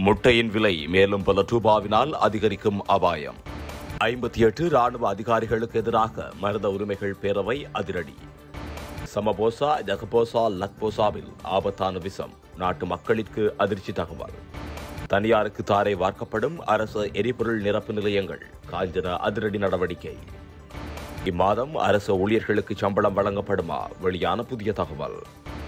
முட்டையின் விலை மேலும் பல ரூபாவினால் அதிகரிக்கும் அபாயம் ஐம்பத்தி எட்டு ராணுவ அதிகாரிகளுக்கு எதிராக மனித உரிமைகள் பேரவை அதிரடி சமபோசா ஜகபோசா லக்போசாவில் ஆபத்தான விஷம் நாட்டு மக்களிற்கு அதிர்ச்சி தகவல் தனியாருக்கு தாரை வார்க்கப்படும் அரசு எரிபொருள் நிரப்பு நிலையங்கள் காஞ்சன அதிரடி நடவடிக்கை இம்மாதம் அரசு ஊழியர்களுக்கு சம்பளம் வழங்கப்படுமா வெளியான புதிய தகவல்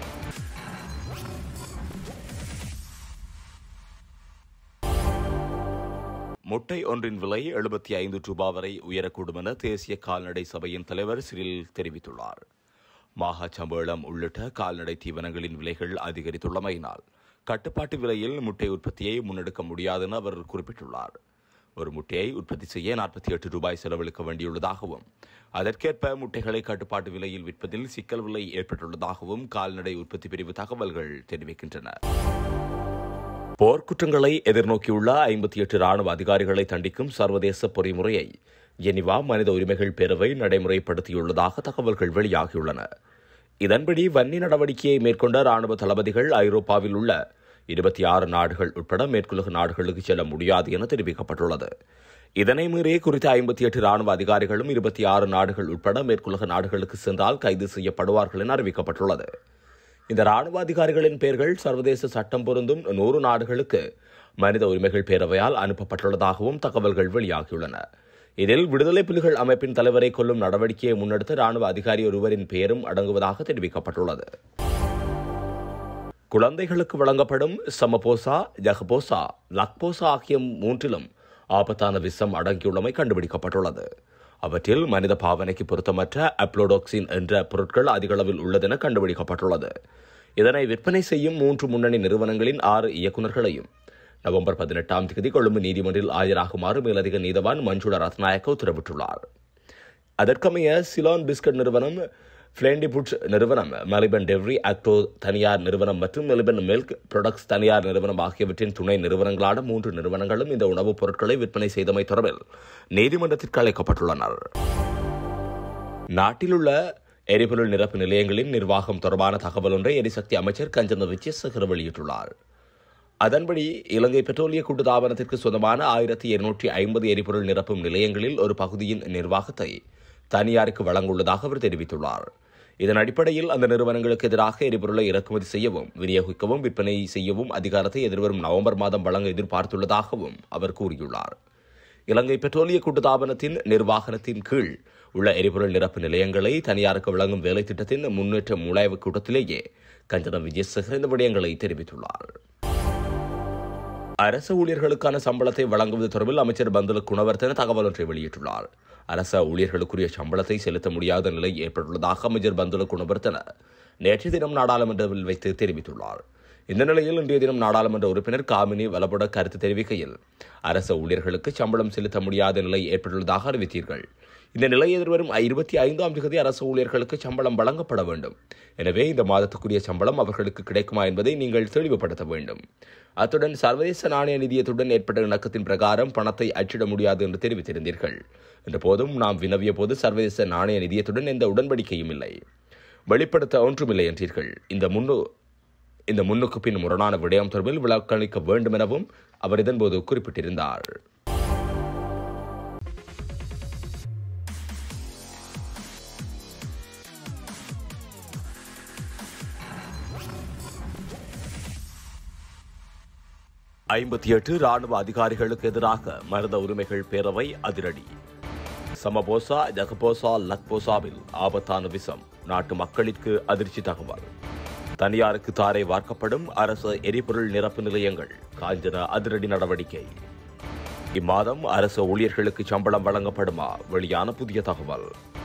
முட்டை ஒன்றின் விலை எழுபத்தி ஐந்து ரூபாய் வரை உயரக்கூடும் என தேசிய கால்நடை சபையின் தலைவர் சிறில் தெரிவித்துள்ளார் மாகா சம்பளம் உள்ளிட்ட கால்நடை தீவனங்களின் விலைகள் அதிகரித்துள்ளமையினால் கட்டுப்பாட்டு விலையில் முட்டை உற்பத்தியை முன்னெடுக்க முடியாது என அவர் குறிப்பிட்டுள்ளார் ஒரு முட்டையை உற்பத்தி செய்ய நாற்பத்தி எட்டு ரூபாய் செலவழிக்க வேண்டியுள்ளதாகவும் அதற்கேற்ப முட்டைகளை கட்டுப்பாட்டு விலையில் விற்பதில் சிக்கல் விலை ஏற்பட்டுள்ளதாகவும் கால்நடை உற்பத்தி பிரிவு தகவல்கள் தெரிவிக்கின்றன போர்க்குற்றங்களை எதிர்நோக்கியுள்ள ஐம்பத்தி எட்டு ராணுவ அதிகாரிகளை தண்டிக்கும் சர்வதேச பொறிமுறையை ஜெனிவா மனித உரிமைகள் பேரவை நடைமுறைப்படுத்தியுள்ளதாக தகவல்கள் வெளியாகியுள்ளன இதன்படி வன்னி நடவடிக்கையை மேற்கொண்ட ராணுவ தளபதிகள் ஐரோப்பாவில் உள்ள இருபத்தி ஆறு நாடுகள் உட்பட மேற்குலக நாடுகளுக்கு செல்ல முடியாது என தெரிவிக்கப்பட்டுள்ளது இதனை மீறி குறித்த ஐம்பத்தி எட்டு ராணுவ அதிகாரிகளும் இருபத்தி ஆறு நாடுகள் உட்பட மேற்குலக நாடுகளுக்கு சென்றால் கைது செய்யப்படுவார்கள் என அறிவிக்கப்பட்டுள்ளது இந்த ராணுவ அதிகாரிகளின் பெயர்கள் சர்வதேச சட்டம் பொருந்தும் நூறு நாடுகளுக்கு மனித உரிமைகள் பேரவையால் அனுப்பப்பட்டுள்ளதாகவும் தகவல்கள் வெளியாகியுள்ளன இதில் விடுதலை புலிகள் அமைப்பின் தலைவரை கொல்லும் நடவடிக்கையை முன்னெடுத்த ராணுவ அதிகாரி ஒருவரின் பெயரும் அடங்குவதாக தெரிவிக்கப்பட்டுள்ளது குழந்தைகளுக்கு வழங்கப்படும் சமபோசா ஜகபோசா லக்போசா ஆகிய மூன்றிலும் ஆபத்தான விஷம் அடங்கியுள்ளமை கண்டுபிடிக்கப்பட்டுள்ளது அவற்றில் மனித பாவனைக்கு பொருத்தமற்ற அப்ளோடாக்சின் என்ற பொருட்கள் அதிக அளவில் உள்ளதென கண்டுபிடிக்கப்பட்டுள்ளது இதனை விற்பனை செய்யும் மூன்று முன்னணி நிறுவனங்களின் ஆறு இயக்குநர்களையும் நவம்பர் பதினெட்டாம் தேதி கொழும்பு நீதிமன்றில் ஆஜராகுமாறு மேலதிக நீதவான் மஞ்சுள ரத்நாயக்க உத்தரவிட்டுள்ளார் அதற்கமைய சிலான் பிஸ்கட் நிறுவனம் பிளேண்டிபுட் நிறுவனம் மெலிபன் டெவ்ரி ஆக்டோ தனியார் நிறுவனம் மற்றும் மெலிபன் மில்க் ப்ரொடக்ட்ஸ் தனியார் நிறுவனம் ஆகியவற்றின் துணை நிறுவனங்களான மூன்று நிறுவனங்களும் இந்த உணவுப் பொருட்களை விற்பனை செய்தமை தொடர்பில் நீதிமன்றத்திற்கு அழைக்கப்பட்டுள்ளனர் நாட்டிலுள்ள எரிபொருள் நிரப்பு நிலையங்களின் நிர்வாகம் தொடர்பான தகவல் ஒன்றை எரிசக்தி அமைச்சர் கஞ்சன விஜயசேகர வெளியிட்டுள்ளார் அதன்படி இலங்கை பெட்ரோலிய கூட்டுத்தாபனத்திற்கு சொந்தமான ஆயிரத்தி இருநூற்றி ஐம்பது எரிபொருள் நிரப்பும் நிலையங்களில் ஒரு பகுதியின் நிர்வாகத்தை தனியாருக்கு வழங்குள்ளதாக அவர் தெரிவித்துள்ளார் இதன் அடிப்படையில் அந்த நிறுவனங்களுக்கு எதிராக எரிபொருளை இறக்குமதி செய்யவும் விநியோகிக்கவும் விற்பனை செய்யவும் அதிகாரத்தை எதிர்வரும் நவம்பர் மாதம் வழங்க எதிர்பார்த்துள்ளதாகவும் அவர் கூறியுள்ளார் இலங்கை பெட்ரோலிய கூட்டுத்தாபனத்தின் நிர்வாகத்தின் கீழ் உள்ள எரிபொருள் நிரப்பு நிலையங்களை தனியாருக்கு வழங்கும் வேலை திட்டத்தின் முன்னேற்ற முலாய்வு கூட்டத்திலேயே கஞ்சன விஜயசேகர் இந்த விடயங்களை தெரிவித்துள்ளார் அரசு ஊழியர்களுக்கான சம்பளத்தை வழங்குவது தொடர்பில் அமைச்சர் பந்துல குணவர்த்தன தகவல் ஒன்றை வெளியிட்டுள்ளார் அரச ஊழியர்களுக்குரிய சம்பளத்தை செலுத்த முடியாத நிலை ஏற்பட்டுள்ளதாக அமைச்சர் பந்துல குணவர்த்தன நேற்று தினம் நாடாளுமன்றத்தில் வைத்து தெரிவித்துள்ளார் இந்த நிலையில் இன்றைய தினம் நாடாளுமன்ற உறுப்பினர் காமினி வலபுட கருத்து தெரிவிக்கையில் அரச ஊழியர்களுக்கு சம்பளம் செலுத்த முடியாத நிலை ஏற்பட்டுள்ளதாக அறிவித்தீர்கள் இந்த நிலை எதிர்வரும் இருபத்தி ஐந்தாம் தேதி அரசு ஊழியர்களுக்கு சம்பளம் வழங்கப்பட வேண்டும் எனவே இந்த மாதத்துக்குரிய சம்பளம் அவர்களுக்கு கிடைக்குமா என்பதை நீங்கள் தெளிவுபடுத்த வேண்டும் அத்துடன் சர்வதேச நாணய நிதியத்துடன் ஏற்பட்ட இணக்கத்தின் பிரகாரம் பணத்தை அச்சிட முடியாது என்று தெரிவித்திருந்தீர்கள் என்ற போதும் நாம் வினவிய போது சர்வதேச நாணய நிதியத்துடன் எந்த உடன்படிக்கையும் இல்லை வெளிப்படுத்த ஒன்றுமில்லை என்றீர்கள் இந்த முன்னு இந்த முன்னுக்கு பின் முரணான விடயம் தொடர்பில் விளக்களிக்க வேண்டும் எனவும் அவர் இதன்போது குறிப்பிட்டிருந்தார் ஐம்பத்தி எட்டு ராணுவ அதிகாரிகளுக்கு எதிராக மனித உரிமைகள் பேரவை அதிரடி சமபோசா ஜகபோசா லக்போசாவில் ஆபத்தான விஷம் நாட்டு மக்களிற்கு அதிர்ச்சி தகவல் தனியாருக்கு தாரை வார்க்கப்படும் அரசு எரிபொருள் நிரப்பு நிலையங்கள் காஞ்சன அதிரடி நடவடிக்கை இம்மாதம் அரசு ஊழியர்களுக்கு சம்பளம் வழங்கப்படுமா வெளியான புதிய தகவல்